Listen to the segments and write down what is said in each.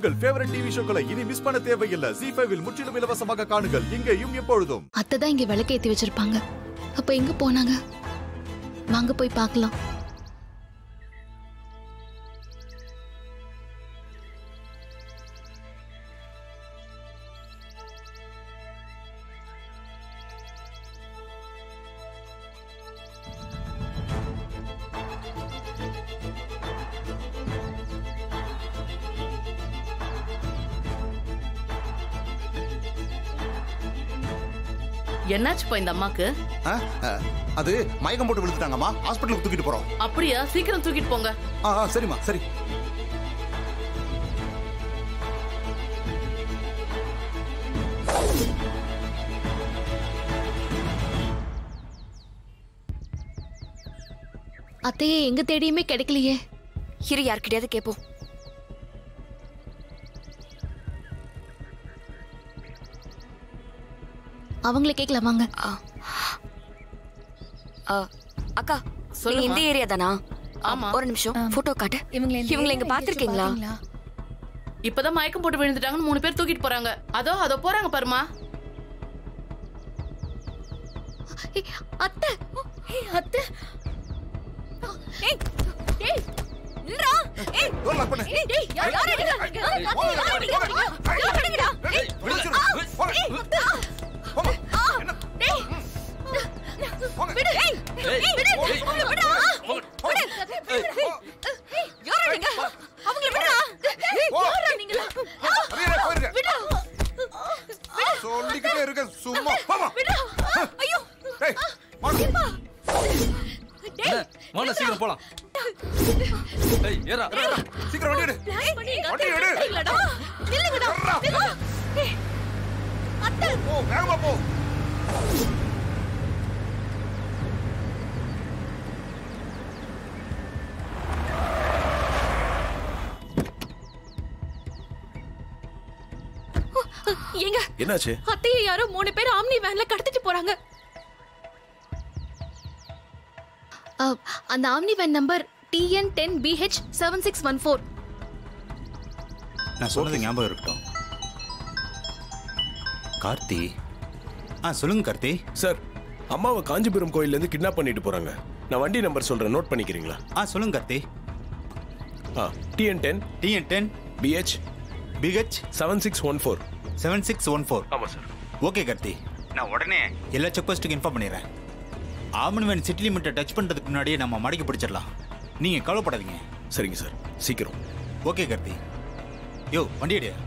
உங்கள் favourite TV ஷோக்களை இனி miss பண்ண தேவையில்லை ஜி ஃபைவில் முற்றிலும் இலவசமாக காணுங்கள் இங்கேயும் எப்பொழுதும் அத்தை தான் இங்க விளக்கேத்தி வச்சிருப்பாங்க அப்ப எங்க போனாங்க வாங்க போய் பார்க்கலாம் என்னாச்சுப்பா இந்த அம்மாக்கு ஆ, ஆ, அது மயக்கம் போட்டு விழுந்துட்டாங்கம்மா ஹாஸ்பிட்டலுக்கு தூக்கிட்டு போறோம் அப்படியா சீக்கிரம் தூக்கிட்டு போங்க ஆ ஆ, சரிம்மா சரி அத்தையே எங்க தேடியுமே கிடைக்கலையே இரு யார்கிட்டயாவது கேட்போம் அவங்கள கேட்கலாம் வாங்க ஆ. ஆ, அக்கா சொல்லுமா. நீங்க இந்த ஏரியா தானா ஆமா. ஒரு நிமிஷம் போட்டோ காட்டு இவங்களை இந்த இவங்களை இங்க ஏரியால பாத்திருக்கீங்களா பாத்தீங்களா? இப்பதான் மயக்கம் போட்டு விழுந்துட்டாங்கன்னு மூணு பேர் தூக்கிட்டு போறாங்க அதோ அதோ போறாங்க பாருமா ஏய், அத்தை ஏய், அத்தை ஏய் ஏய் நின்றா ஏய் டோர் லாக் பண்ணு ஏய் ஏய் யார் யார் அடிக்கிறா? யார் போங்க, யார் அடிக்கிறா? போங்க. யார் அடிக்கிறா? ஏய், விடுச்சிரு. போங்க. போங்க. என்ன? டேய் போங்க. விடு ஏய் ஏய் விடு அவங்கள விடுடா விடு ஏய் யார் நீங்க அவங்கள விடுடா போ. யாரா நீங்க அரியரே, போயிருங்க. விடுடா சொல்லிக்கிட்டே இருக்க சும்மா போமா விடுடா ஐயோ டேய் வாங்க. டேய் வாங்க சீக்கிரம் போலாம் ஏய் ஏறா சீக்கிரம் வண்டி எடு பிளான் பண்ணி வண்டி எடு. இல்லடா நில்லுங்கடா ஏறா. நில்லுங்க ஏய் அத்தை போ வேகமா போ ஏங்க என்னாச்சு அத்தையை யாரோ மூணு பேர் ஆம்னி வேன்ல கடத்திட்டு போறாங்க அ, அந்த omni van number TN ten PH seven six one four நான் சொன்னது ஞாபகம் இருக்கட்டும் கார்த்தி ஆ சொல்லுங்க கார்த்தி சார் அம்மாவை காஞ்சிபுரம் கோயில்ல கிட்னாப் பண்ணிட்டு போறாங்க நான் வண்டி நம்பர் சொல்றேன் நோட் பண்ணிக்கிறீங்களா ஆ சொல்லுங்க கார்த்தி ஆ TN ten TN ten PH PH seven six one four seven six one four ஆமா சார் ஓகே கார்த்தி நான் உடனே எல்லா செக் போஸ்ட்டுக்கு இன்ஃபார்ம் பண்ணிடுறேன் ஆமன்வன் சிட்டி லிமிட்டை டச் பண்ணுறதுக்கு முன்னாடியே நம்ம மடக்கி பிடிச்சிடலாம் நீங்கள் கவலைப்படாதீங்க சரிங்க சார் சீக்கிரம் ஓகே கார்த்தி யோ வண்டி அடியா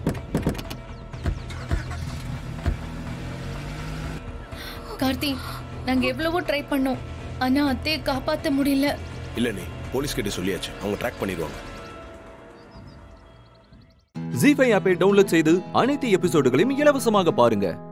கார்த்தி நாங்க எவ்வளவோ ட்ரை பண்ணோம் ஆனா அத்தையை காப்பாத்த முடியல இல்ல நீ போலீஸ் கிட்ட சொல்லியாச்சு அவங்க ட்ராக் பண்ணிடுவாங்க ஜி ஃபைவ் ஆப்பை டவுன்லோட் செய்து அனைத்து எபிசோடுகளையும் இலவசமாக பாருங்க